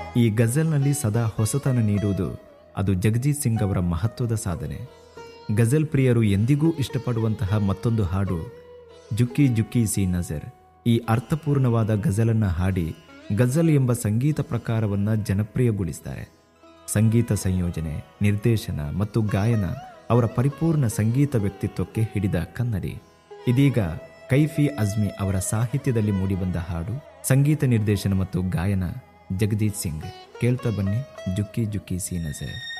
ಈ ಗಜಲ್ನಲ್ಲಿ ಸದಾ ಹೊಸತನ ನೀಡುವುದು ಅದು ಜಗಜೀತ್ ಸಿಂಗ್ ಅವರ ಮಹತ್ವದ ಸಾಧನೆ ಗಜಲ್ ಪ್ರಿಯರು ಎಂದಿಗೂ ಇಷ್ಟಪಡುವಂತಹ ಮತ್ತೊಂದು ಹಾಡು ಜುಕ್ಕಿ ಜುಕ್ಕಿ ಸಿ ನಜರ್ ಈ ಅರ್ಥಪೂರ್ಣವಾದ ಗಜಲನ್ನು ಹಾಡಿ ಗಜಲ್ ಎಂಬ ಸಂಗೀತ ಪ್ರಕಾರವನ್ನು ಜನಪ್ರಿಯಗೊಳಿಸ್ತಾರೆ ಸಂಗೀತ ಸಂಯೋಜನೆ ನಿರ್ದೇಶನ ಮತ್ತು ಗಾಯನ ಅವರ ಪರಿಪೂರ್ಣ ಸಂಗೀತ ವ್ಯಕ್ತಿತ್ವಕ್ಕೆ ಹಿಡಿದ ಕನ್ನಡಿ ಇದೀಗ ಕೈಫಿ ಅಜ್ಮಿ ಅವರ ಸಾಹಿತ್ಯದಲ್ಲಿ ಮೂಡಿಬಂದ ಹಾಡು ಸಂಗೀತ ನಿರ್ದೇಶನ ಮತ್ತು ಗಾಯನ ಜಗದೀತ್ ಸಿಂಗ್ ಕೇಳ್ತಾ ಬನ್ನಿ ಜುಕ್ಕಿ ಜುಕ್ಕಿ ಸಿ ನಜರ್